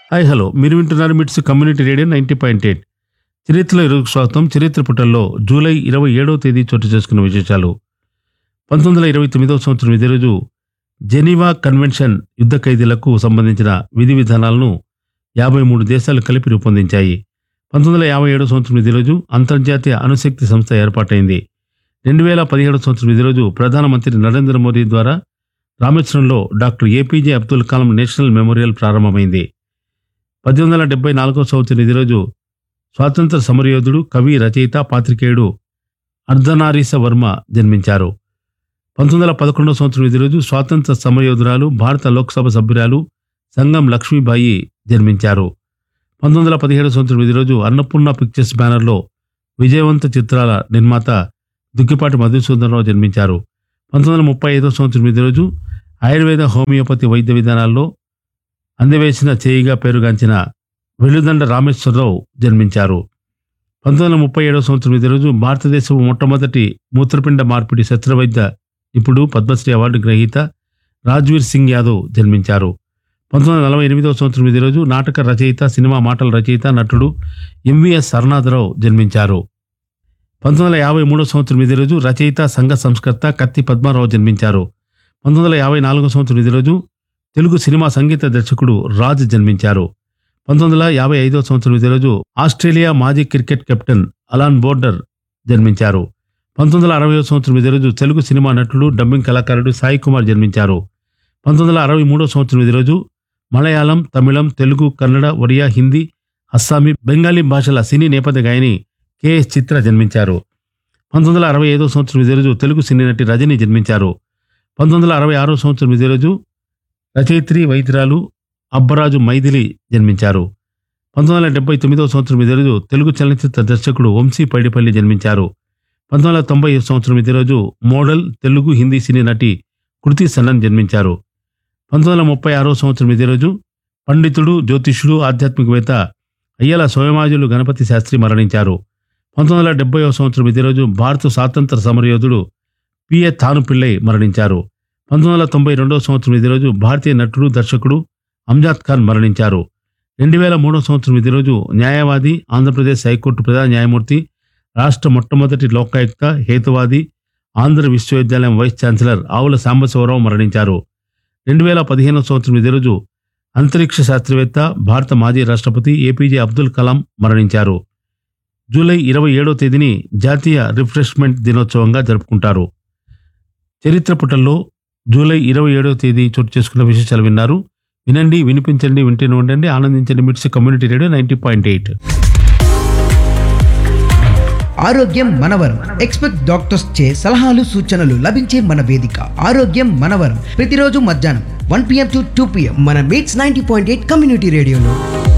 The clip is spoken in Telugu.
హాయ్ హలో మీరు వింటున్నారు MITS community radio ninety point eight చరిత్రలో ఇరుగు స్వాగతం చరిత్ర పుటల్లో జూలై ఇరవై ఏడవ తేదీ చోటు చేసుకున్న విశేషాలు పంతొమ్మిది వందల ఇరవై తొమ్మిదవ సంవత్సరం ఇదే రోజు జెనీవా కన్వెన్షన్ యుద్ధ ఖైదీలకు సంబంధించిన విధి విధానాలను యాభై మూడు దేశాలు కలిపి రూపొందించాయి పంతొమ్మిది వందల యాభై ఏడవ సంవత్సరం ఇదే రోజు అంతర్జాతీయ అణుశక్తి సంస్థ ఏర్పాటైంది రెండు వేల పదిహేడు సంవత్సరం ఇదే రోజు ప్రధానమంత్రి నరేంద్ర మోదీ ద్వారా రామేశ్వరంలో doctor APJ Abdul Kalam national memorial ప్రారంభమైంది పద్దెనిమిది వందల డెబ్బై నాలుగో సంవత్సరం ఇదే రోజు స్వాతంత్ర సమరయోధుడు కవి రచయిత పాత్రికేయుడు అర్ధనారీస వర్మ జన్మించారు పంతొమ్మిది వందల పదకొండవ సంవత్సరం ఇదే రోజు స్వాతంత్ర సమరయోధురాలు భారత లోక్సభ సభ్యురాలు సంగం లక్ష్మీబాయి జన్మించారు పంతొమ్మిది వందల పదిహేడు సంవత్సరం ఇదే రోజు అన్నపూర్ణ పిక్చర్స్ బ్యానర్లో విజయవంత చిత్రాల నిర్మాత దుక్కిపాటి మధుసూదనరావు జన్మించారు పంతొమ్మిది వందల ముప్పై ఐదో సంవత్సరం ఇదే రోజు ఆయుర్వేద హోమియోపతి వైద్య విధానాల్లో అందవేసిన చేయిగా పేరుగాంచిన వెల్లుదండ రామేశ్వరరావు జన్మించారు పంతొమ్మిది వందల ముప్పై ఏడవ సంవత్సరం ఇదే రోజు భారతదేశం మొట్టమొదటి మూత్రపిండ మార్పిడి శస్త్రవైద్య నిపుడు పద్మశ్రీ అవార్డు గ్రహీత రాజ్వీర్ సింగ్ యాదవ్ జన్మించారు పంతొమ్మిది వందల నలభై ఎనిమిదవ సంవత్సరం ఇదే రోజు నాటక రచయిత సినిమా మాటల రచయిత నటుడు ఎంవిఎస్ సరనాథరావు జన్మించారు పంతొమ్మిది వందల యాభై మూడవ సంవత్సరం ఇదే రోజు రచయిత సంఘ సంస్కర్త కత్తి పద్మారావు జన్మించారు పంతొమ్మిది వందల యాభై నాలుగో సంవత్సరం ఇదే రోజు తెలుగు సినిమా సంగీత దర్శకుడు రాజ్ జన్మించారు పంతొమ్మిది వందల యాభై ఐదో సంవత్సరం ఇదే రోజు ఆస్ట్రేలియా మాజీ క్రికెట్ కెప్టెన్ అలాన్ బోర్డర్ జన్మించారు పంతొమ్మిది వందల అరవై సంవత్సరం ఇదే రోజు తెలుగు సినిమా నటుడు డబ్బింగ్ కళాకారుడు సాయి కుమార్ జన్మించారు పంతొమ్మిది వందల అరవై మూడో సంవత్సరం ఇదే రోజు మలయాళం తమిళం తెలుగు కన్నడ ఒరియా హిందీ అస్సామీ బెంగాలీ భాషల సినీ నేపథ్య గాయని కెఎస్ చిత్ర జన్మించారు పంతొమ్మిది వందల అరవై ఐదో సంవత్సరం ఇదే రోజు తెలుగు సినీ నటి రజని జన్మించారు పంతొమ్మిది వందల అరవై ఆరో సంవత్సరం ఇదే రోజు రచయిత్రి వైద్యురాలు అబ్బరాజు మైథిలి జన్మించారు పంతొమ్మిది వందల డెబ్బై తొమ్మిదవ సంవత్సరం ఇదే రోజు తెలుగు చలనచిత్ర దర్శకుడు వంశీ పైడిపల్లి జన్మించారు పంతొమ్మిది వందల తొంభై సంవత్సరం ఇదే రోజు మోడల్ తెలుగు హిందీ సినీ నటి కృతి సన్నన్ జన్మించారు పంతొమ్మిది వందల ముప్పై ఆరో సంవత్సరం ఇదే రోజు పండితుడు జ్యోతిష్యుడు ఆధ్యాత్మికవేత్త అయ్యల సోయమాజులు గణపతి శాస్త్రి మరణించారు పంతొమ్మిది వందల డెబ్బై సంవత్సరం ఇదే రోజు భారత స్వాతంత్ర సమరయోధుడు పిఏ తానుపిల్లై మరణించారు పంతొమ్మిది వందల తొంభై రెండవ సంవత్సరం ఇదే రోజు భారతీయ నటుడు దర్శకుడు అంజాద్ ఖాన్ మరణించారు రెండు వేల మూడో సంవత్సరం ఇదే రోజు న్యాయవాది ఆంధ్రప్రదేశ్ హైకోర్టు ప్రధాన న్యాయమూర్తి రాష్ట్ర మొట్టమొదటి లోకాయుక్త హేతువాది ఆంధ్ర విశ్వవిద్యాలయం వైస్ ఛాన్సలర్ ఆవుల సాంబశివరావు మరణించారు రెండు వేల పదిహేనవ సంవత్సరం ఇదే రోజు అంతరిక్ష శాస్త్రవేత్త భారత మాజీ రాష్ట్రపతి ఏపీజే అబ్దుల్ కలాం మరణించారు జూలై ఇరవై ఏడో తేదీని జాతీయ రిఫ్రెష్మెంట్ దినోత్సవంగా జరుపుకుంటారు చరిత్ర పుటల్లో జూలై ఇరవై ఏడవ తేదీ చోటు చేసుకున్న విశేషాలు విన్నారు వినండి వినిపించండి వింటూనే ఉండండి ఆనందించండి MITS community radio ninety point eight ఆరోగ్యం మనవరం ఎక్స్పెక్ట్ డాక్టర్స్ చే సలహాలు సూచనలు లభించే మన వేదిక ఆరోగ్యం మనవరం ప్రతిరోజు మధ్యాహ్నం one PM to two PM మన MITS ninety point eight community రేడియోలో